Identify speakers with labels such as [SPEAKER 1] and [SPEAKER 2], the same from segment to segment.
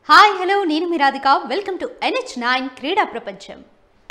[SPEAKER 1] hi hello నేను మీ Radhika welcome to NH nine క్రీడా ప్రపంచం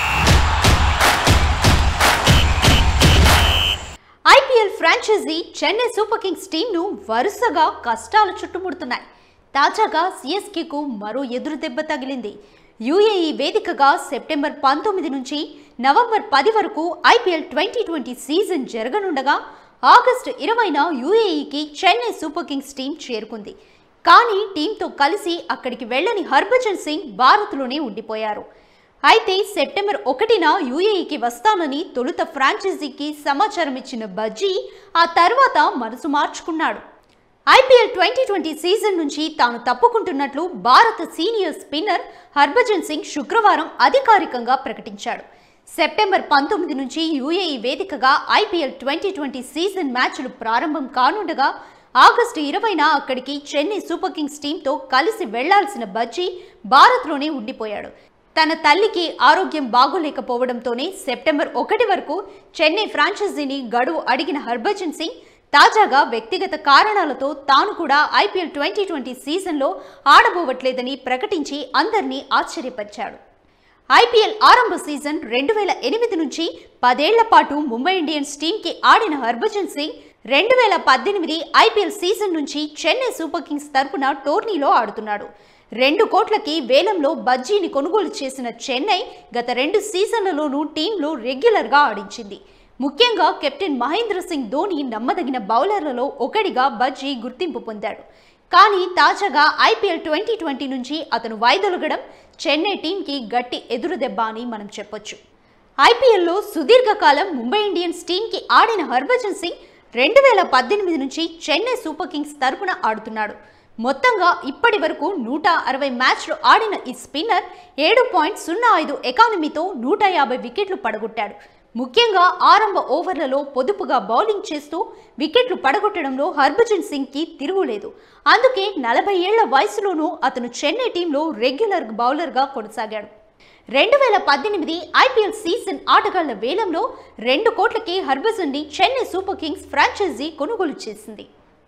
[SPEAKER 1] IPL franchise Chennai super kings టీంను వరుసగా కష్టాలు చుట్టుముడుతున్నాయి తాజాగా సిఎస్కేకు మరో ఎదురు దెబ్బ తగిలింది యుఏఈ వేదికగా సెప్టెంబర్ పంతొమ్మిది నుంచి నవంబర్ పది వరకు ఐపీఎల్ ట్వంటీ ట్వంటీ సీజన్ జరగనుండగా ఆగస్టు ఇరవైన యుఏఈకి చెన్నై సూపర్ కింగ్స్ టీం చేరుకుంది కానీ టీంతో కలిసి అక్కడికి వెళ్ళని హర్భజన్ సింగ్ భారత్లోనే ఉండిపోయారు అయితే సెప్టెంబర్ ఒకటిన యుఏఈకి వస్తానని తొలుత ఫ్రాంచైజీకి సమాచారం ఇచ్చిన బజ్జీ ఆ తర్వాత మనసు మార్చుకున్నాడు ఐపీఎల్ ట్వంటీ ట్వంటీ సీజన్ నుంచి తాను తప్పుకుంటున్నట్లు భారత సీనియర్ స్పిన్నర్ హర్భజన్ సింగ్ శుక్రవారం అధికారికంగా ప్రకటించాడు సెప్టెంబర్ పంతొమ్మిది నుంచి యుఏఈ వేదికగా ఐపీఎల్ ట్వంటీ ట్వంటీ సీజన్ మ్యాచ్లు ప్రారంభం కానుండగా ఆగస్టు ఇరవైన అక్కడికి చెన్నై సూపర్ కింగ్స్ టీంతో కలిసి వెళ్లాల్సిన బజ్జీ భారత్లోనే ఉండిపోయాడు తన తల్లికి ఆరోగ్యం బాగోలేకపోవడంతోనే సెప్టెంబర్ ఒకటి వరకు చెన్నై ఫ్రాంచైజీని గడువు అడిగిన హర్భజన్ సింగ్ తాజాగా వ్యక్తిగత కారణాలతో తాను కూడా ఐపీఎల్ ట్వంటీ ట్వంటీ సీజన్లో ఆడబోవట్లేదని ప్రకటించి అందరినీ ఆశ్చర్యపరిచాడు ఐపీఎల్ ఆరంభ సీజన్ రెండు వేల ఎనిమిది నుంచి పదేళ్ల పాటు ముంబై ఇండియన్స్ టీంకి ఆడిన హర్భజన్ సింగ్ రెండు వేల పద్దెనిమిది ఐపీఎల్ సీజన్ నుంచి చెన్నై సూపర్ కింగ్స్ తరపున టోర్నీలో ఆడుతున్నాడు రెండు కోట్లకి వేలంలో బజ్జీని కొనుగోలు చేసిన చెన్నై గత రెండు సీజన్లలోనూ టీంలో రెగ్యులర్గా ఆడించింది ముఖ్యంగా కెప్టెన్ మహేంద్ర సింగ్ ధోని నమ్మదగిన బౌలర్లలో ఒకడిగా బజ్జీ గుర్తింపు పొందాడు కానీ తాజాగా ఐపీఎల్ ట్వంటీ ట్వంటీ నుంచి అతను వైదొలగడం చెన్నై టీంకి గట్టి ఎదురుదెబ్బ అని మనం చెప్పొచ్చు ఐపీఎల్లో సుదీర్ఘకాలం ముంబై ఇండియన్స్ టీంకి ఆడిన హర్భజన్ సింగ్ రెండు వేల పద్దెనిమిది నుంచి చెన్నై సూపర్ కింగ్స్ తరపున ఆడుతున్నాడు మొత్తంగా ఇప్పటి వరకు నూట అరవై మ్యాచ్లు ఆడిన ఈ స్పిన్నర్ ఏడు పాయింట్ సున్నా ఐదు ఎకానమీతో నూట యాభై వికెట్లు పడగొట్టాడు ముఖ్యంగా ఆరంభ ఓవర్లలో పొదుపుగా బౌలింగ్ చేస్తూ వికెట్లు పడగొట్టడంలో హర్భజన్ సింగ్కి తిరుగులేదు అందుకే నలభై ఏళ్ల వయసులోనూ అతను చెన్నై టీంలో రెగ్యులర్ బౌలర్గా కొనసాగాడు రెండు వేల పద్దెనిమిది ఐపీఎల్ సీజన్ ఆటగాళ్ల వేలంలో రెండు కోట్లకి హర్భజన్ని చెన్నై సూపర్ కింగ్స్ ఫ్రాంచైజీ కొనుగోలు చేసింది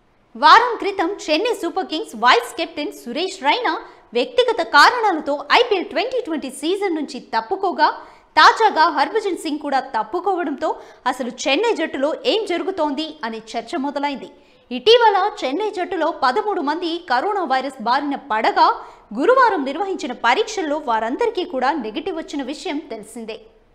[SPEAKER 1] వారం క్రితం Chennai super kings vice captain Suresh Raina వ్యక్తిగత కారణాలతో ఐపీఎల్ ట్వంటీ ట్వంటీ సీజన్ నుంచి తప్పుకోగా తాజాగా హర్భజన్ సింగ్ కూడా తప్పుకోవడంతో అసలు చెన్నై జట్టులో ఏం జరుగుతోంది అనే చర్చ మొదలైంది ఇటీవల చెన్నై జట్టులో పదమూడు మంది కరోనా వైరస్ బారిన పడగా గురువారం నిర్వహించిన పరీక్షల్లో వారందరికీ కూడా నెగిటివ్ వచ్చిన విషయం తెలిసిందే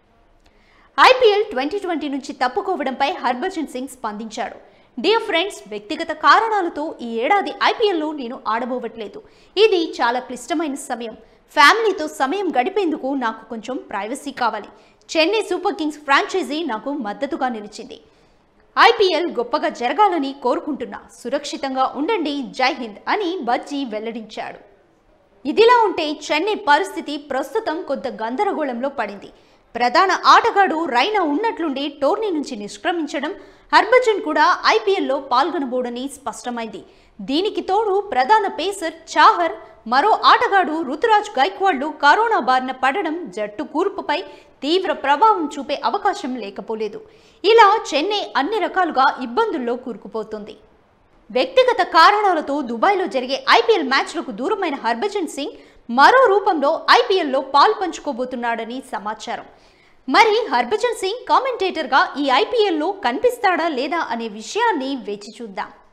[SPEAKER 1] ఐపీఎల్ ట్వంటీ ట్వంటీ నుంచి తప్పుకోవడంపై హర్భజన్ సింగ్ స్పందించాడు డియర్ ఫ్రెండ్స్ వ్యక్తిగత కారణాలతో ఈ ఏడాది ఐపీఎల్లో నేను ఆడబోవట్లేదు ఇది చాలా క్లిష్టమైన సమయం ఫ్యామిలీతో సమయం గడిపేందుకు నాకు కొంచెం ప్రైవసీ కావాలి చెన్నై సూపర్ కింగ్స్ ఫ్రాంచైజీ నాకు మద్దతుగా నిలిచింది ఐపీఎల్ గొప్పగా జరగాలని కోరుకుంటున్నా సురక్షితంగా ఉండండి జై హింద్ అని బజ్జీ వెల్లడించాడు ఇదిలా ఉంటే చెన్నై పరిస్థితి ప్రస్తుతం కొంత గందరగోళంలో పడింది ప్రధాన ఆటగాడు రైనా ఉన్నట్లుండి టోర్నీ నుంచి నిష్క్రమించడం హర్భజన్ కూడా ఐపీఎల్లో పాల్గొనబోడని స్పష్టమైంది దీనికి తోడు ప్రధాన పేసర్ చాహర్ మరో ఆటగాడు రుతురాజ్ గైక్వాడ్లు కరోనా బారిన పడడం జట్టు కూర్పుపై తీవ్ర ప్రభావం చూపే అవకాశం లేకపోలేదు ఇలా చెన్నై అన్ని రకాలుగా ఇబ్బందుల్లో కూరుకుపోతుంది వ్యక్తిగత కారణాలతో దుబాయ్లో జరిగే ఐపీఎల్ మ్యాచ్లకు దూరమైన హర్భజన్ సింగ్ మరో రూపంలో ఐపీఎల్లో పాలు పంచుకోబోతున్నాడని సమాచారం మరి హర్భజన్ సింగ్ కామెంటేటర్గా ఈ ఐపీఎల్లో కనిపిస్తాడా లేదా అనే విషయాన్ని వేచి చూద్దాం